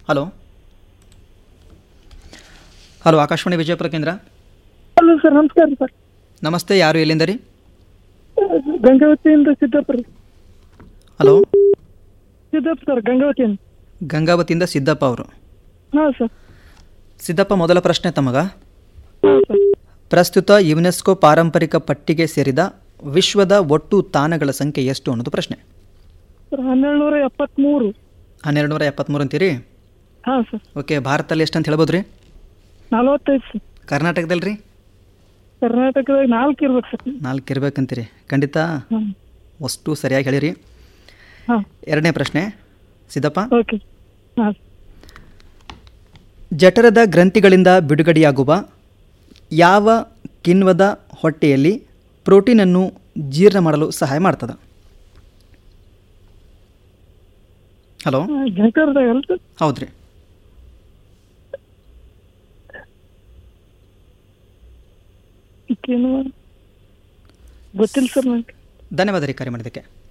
hello hello Akashvani Vijayapura ಕೇಂದ್ರ hello sir ನಮಸ್ಕಾರ sir ನಮಸ್ತೆ ಯಾರು ಎಲ್ಲಿಂದ ರೀ ಗಂಗಾವತಿಯಿಂದ ಸಿದ್ದಪ್ಪ ರೀ ಹಲೋ ಸಿದ್ದಪ್ಪ ಸರ್ ಗಂಗಾವತಿಯಿಂದ ಗಂಗಾವತಿಯಿಂದ ಸಿದ್ದಪ್ಪ ಅವರು ಹಾಂ ಸರ್ ಸಿದ್ದಪ್ಪ ಮೊದಲ ಪ್ರಶ್ನೆ ತಮಗ ಹಾಂ ಸರ್ ಪ್ರಸ್ತುತ ಯುನೆಸ್ಕೋ ಪಾರಂಪರಿಕ ಪಟ್ಟಿಗೆ ಸೇರಿದ ವಿಶ್ವದ ಒಟ್ಟು ತಾಣಗಳ ಸಂಖ್ಯೆ ಎಷ್ಟು ಅನ್ನೋದು ಪ್ರಶ್ನೆ ಸರ್ ಹನ್ನೆರಡು ನೂರ ಎಪ್ಪತ್ತ್ಮೂರು ಹನ್ನೆರಡು ನೂರ ಎಪ್ಪತ್ತ್ಮೂರು ಅಂತೀರಿ ಹಾಂ ಸರ್ ಓಕೆ ಭಾರತದಲ್ಲಿ ಎಷ್ಟು ಅಂತ ಹೇಳ್ಬೋದು ರೀ ನಲವತ್ತೈದು ಸರ್ ಕರ್ನಾಟಕದಲ್ಲಿ ರೀ ಕರ್ನಾಟಕದಾಗ ನಾಲ್ಕು ಇರ್ಬೇಕು ಸರ್ ನಾಲ್ಕು ಇರ್ಬೇಕಂತೀರಿ ಖಂಡಿತ ಹಾಂ ಅಷ್ಟು ಸರಿಯಾಗಿ ಹೇಳಿರಿ ಹಾಂ ಎರಡನೇ ಪ್ರಶ್ನೆ ಸಿದ್ದಪ್ಪ ಓಕೆ ಹಾಂ ಜಠರದ ಗ್ರಂಥಿಗಳಿಂದ ಬಿಡುಗಡೆಯಾಗುವ ಯಾವ ಕಿಣ್ವದ ಹೊಟ್ಟೆಯಲ್ಲಿ ಪ್ರೋಟೀನನ್ನು ಜೀರ್ಣ ಮಾಡಲು ಸಹಾಯ ಮಾಡ್ತದೆ ಹಲೋ ಜಂಕರ್ದಾಗ ಅಲ್ಲ ಸರ್ ಹೌದ್ರಿ ಈಕೇನು ಗೊತ್ತಿಲ್ಲ ಸರ್ ನಂಗೆ ಧನ್ಯವಾದ ರೀ ಕರೆ ಮಾಡಿದ್ದಕ್ಕೆ